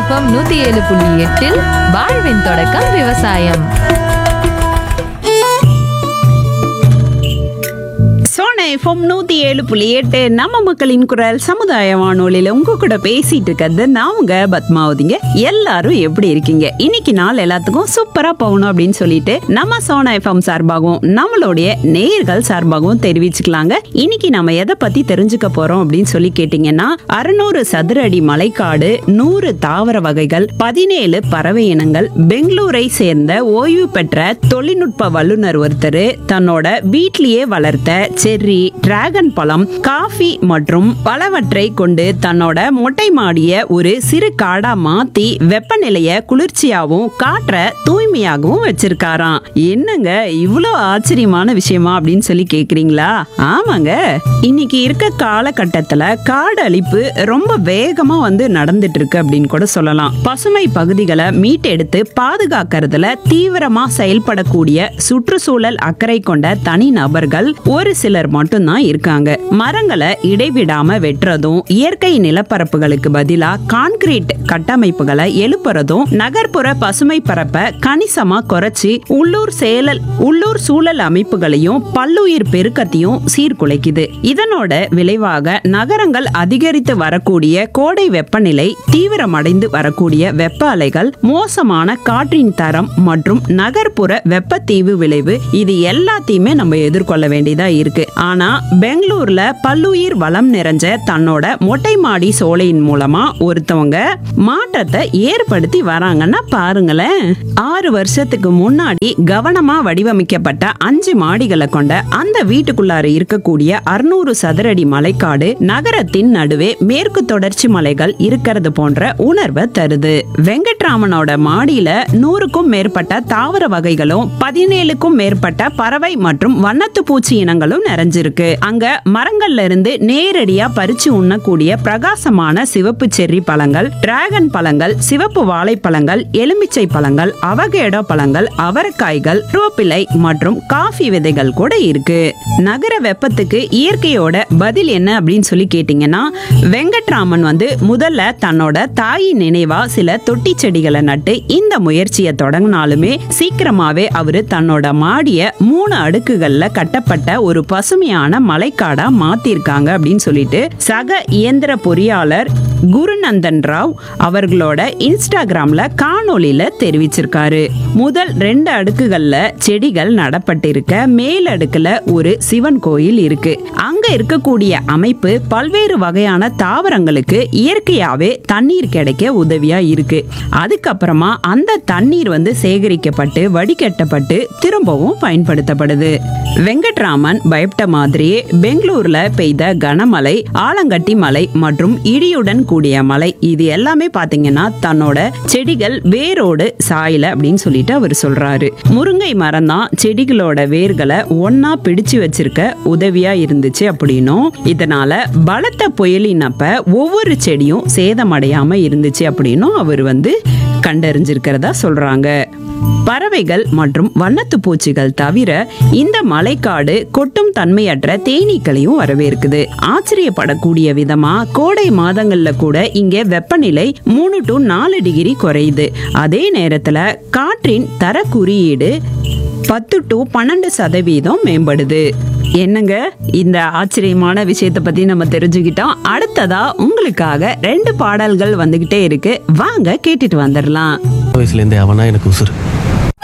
FM நூத்தி ஏழு புள்ளி எட்டில் வாழ்வின் தொடக்கம் விவசாயம் சோனா எஃப்எம் நூத்தி ஏழு புள்ளி எட்டு நம்ம மக்களின் குரல் சமுதாய வானொலியில உங்க கூட பேசிட்டு இருக்கிறது நான் உங்க பத்மாவதிங்க எல்லாரும் எப்படி இருக்கீங்க இன்னைக்கு நாள் எல்லாத்துக்கும் சூப்பரா போகணும் அப்படின்னு சொல்லிட்டு நம்ம சோனா எஃப்எம் சார்பாகவும் நம்மளுடைய நேயர்கள் சார்பாகவும் தெரிவிச்சுக்கலாங்க இன்னைக்கு நம்ம எதை பத்தி தெரிஞ்சுக்க போறோம் அப்படின்னு சொல்லி கேட்டீங்கன்னா அறுநூறு சதுர அடி மலைக்காடு நூறு தாவர வகைகள் பதினேழு பறவை இனங்கள் பெங்களூரை சேர்ந்த ஓய்வு பெற்ற தொழில்நுட்ப வல்லுநர் ஒருத்தர் தன்னோட வீட்லயே வளர்த்த செர்ரி டிராகன் பழம் காஃபி மற்றும் பலவற்றை கொண்டு தன்னோட மொட்டை மாடிய ஒரு சிறு காடா மாத்தி வெப்பநிலைய குளிர்ச்சியாகவும் காற்ற தூய்மையாகவும் வச்சிருக்காராம் என்னங்க இவ்வளோ ஆச்சரியமான விஷயமா அப்படின்னு சொல்லி கேக்குறீங்களா ஆமாங்க இன்னைக்கு இருக்க காலகட்டத்துல காடு அழிப்பு ரொம்ப வேகமா வந்து நடந்துட்டு இருக்கு அப்படின்னு கூட சொல்லலாம் பசுமை பகுதிகளை மீட்டெடுத்து பாதுகாக்கிறதுல தீவிரமா செயல்படக்கூடிய சுற்றுச்சூழல் அக்கறை கொண்ட தனி நபர்கள் ஒரு சிலர் மட்டும்தான் இருக்காங்க மரங்களை இடைவிடாம வெட்டுறதும் இயற்கை நிலப்பரப்புகளுக்கு பதிலா கான்கிரீட் கட்டமைப்புகளை எழுப்புறதும் நகர்ப்புற பசுமை பரப்ப கணிசமா குறைச்சி உள்ளூர் செயலல் உள்ளூர் சூழல் அமைப்புகளையும் பல்லுயிர் பெருக்கத்தையும் சீர்குலைக்குது இதனோட விளைவாக நகரங்கள் அதிகரித்து வரக்கூடிய கோடை வெப்பநிலை தீவிரமடைந்து வரக்கூடிய வெப்ப அலைகள் மோசமான காற்றின் தரம் மற்றும் நகர்ப்புற வெப்பத்தீவு விளைவு இது எல்லாத்தையுமே நம்ம எதிர்கொள்ள வேண்டியதா இருக்கு ஆனா பெங்களூர்ல பல்லுயிர் வளம் நிறைஞ்ச தன்னோட மொட்டை மாடி சோலையின் மூலமா ஒருத்தவங்க மாற்றத்தை ஏற்படுத்தி வராங்கன்னா பாருங்களேன் ஆறு வருஷத்துக்கு முன்னாடி கவனமா வடிவமைக்கப்பட்ட அஞ்சு மாடிகளை கொண்ட அந்த வீட்டுக்குள்ளார இருக்கக்கூடிய அறுநூறு சதுரடி மலைக்காடு நகரத்தின் நடுவே மேற்கு தொடர்ச்சி மலைகள் இருக்கிறது போன்ற உணர்வை தருது வெங்கட்ராமனோட மாடியில நூறுக்கும் மேற்பட்ட தாவர வகைகளும் பதினேழுக்கும் மேற்பட்ட பறவை மற்றும் வண்ணத்து பூச்சி இனங்களும் நிறைஞ்சிருக்கு அங்க மரங்கள்ல இருந்து நேரடியா பறிச்சு உண்ணக்கூடிய பிரகாசமான சிவப்பு செர்ரி பழங்கள் டிராகன் பழங்கள் சிவப்பு வாழைப்பழங்கள் எலுமிச்சை பழங்கள் அவகேடோ பழங்கள் அவரைக்காய்கள் ரோப்பிலை மற்றும் காஃபி விதைகள் கூட இருக்கு நகர வெப்பத்துக்கு இயற்கையோட பதில் என்ன அப்படின்னு சொல்லி கேட்டீங்கன்னா வெங்கட்ராமன் வந்து முதல்ல தன்னோட தாயின் நினைவா சில தொட்டி செடிகளை நட்டு இந்த முயற்சியை தொடங்கினாலுமே சீக்கிரமாவே அவரு தன்னோட மாடிய மூணு அடுக்குகள்ல கட்டப்பட்ட ஒரு பசுமையான மலைக்காடா மாத்திருக்காங்க அப்படின்னு சொல்லிட்டு சக இயந்திர பொறியாளர் குருநந்தன் ராவ் அவர்களோட இன்ஸ்டாகிராம்ல காணொளியில தெரிவிச்சிருக்காரு முதல் ரெண்டு அடுக்குகள்ல செடிகள் நடப்பட்டிருக்க மேல் அடுக்குல ஒரு சிவன் கோயில் இருக்கு அங்க இருக்கக்கூடிய அமைப்பு பல்வேறு வகையான தாவரங்களுக்கு இயற்கையாவே தண்ணீர் கிடைக்க உதவியா இருக்கு அதுக்கப்புறமா அந்த தண்ணீர் வந்து சேகரிக்கப்பட்டு வடிகட்டப்பட்டு திரும்பவும் பயன்படுத்தப்படுது வெங்கட்ராமன் பயப்பட்ட மாதிரியே பெங்களூர்ல பெய்த கனமழை ஆலங்கட்டி மலை மற்றும் இடியுடன் கூடிய மலை இது எல்லாமே பாத்தீங்கன்னா தன்னோட செடிகள் வேரோடு சாயல அப்படின்னு சொல்லிட்டு அவர் சொல்றாரு முருங்கை மரம் தான் செடிகளோட வேர்களை ஒன்னா பிடிச்சு வச்சிருக்க உதவியா இருந்துச்சு அப்படின்னும் இதனால பலத்த புயலினப்ப ஒவ்வொரு செடியும் சேதமடையாம இருந்துச்சு அப்படின்னும் அவர் வந்து கண்டறிஞ்சிருக்கிறதா சொல்றாங்க பறவைகள் மற்றும் வண்ணத்து பூச்சிகள் தவிர இந்த மலைக்காடு கொட்டும் தன்மையற்ற தேனீக்களையும் வரவேற்குது ஆச்சரியப்படக்கூடிய விதமா கோடை மாதங்கள்ல கூட இங்க வெப்பநிலை மூணு டு நாலு டிகிரி குறையுது அதே நேரத்துல காற்றின் தர குறியீடு பத்து டு பன்னெண்டு சதவீதம் மேம்படுது என்னங்க இந்த ஆச்சரியமான விஷயத்தை பத்தி நம்ம தெரிஞ்சுக்கிட்டோம் அடுத்ததா உங்களுக்காக ரெண்டு பாடல்கள் வந்துகிட்டே இருக்கு வாங்க கேட்டுட்டு வந்துடலாம் வயசுலேருந்தே அவனா எனக்கு உசுறு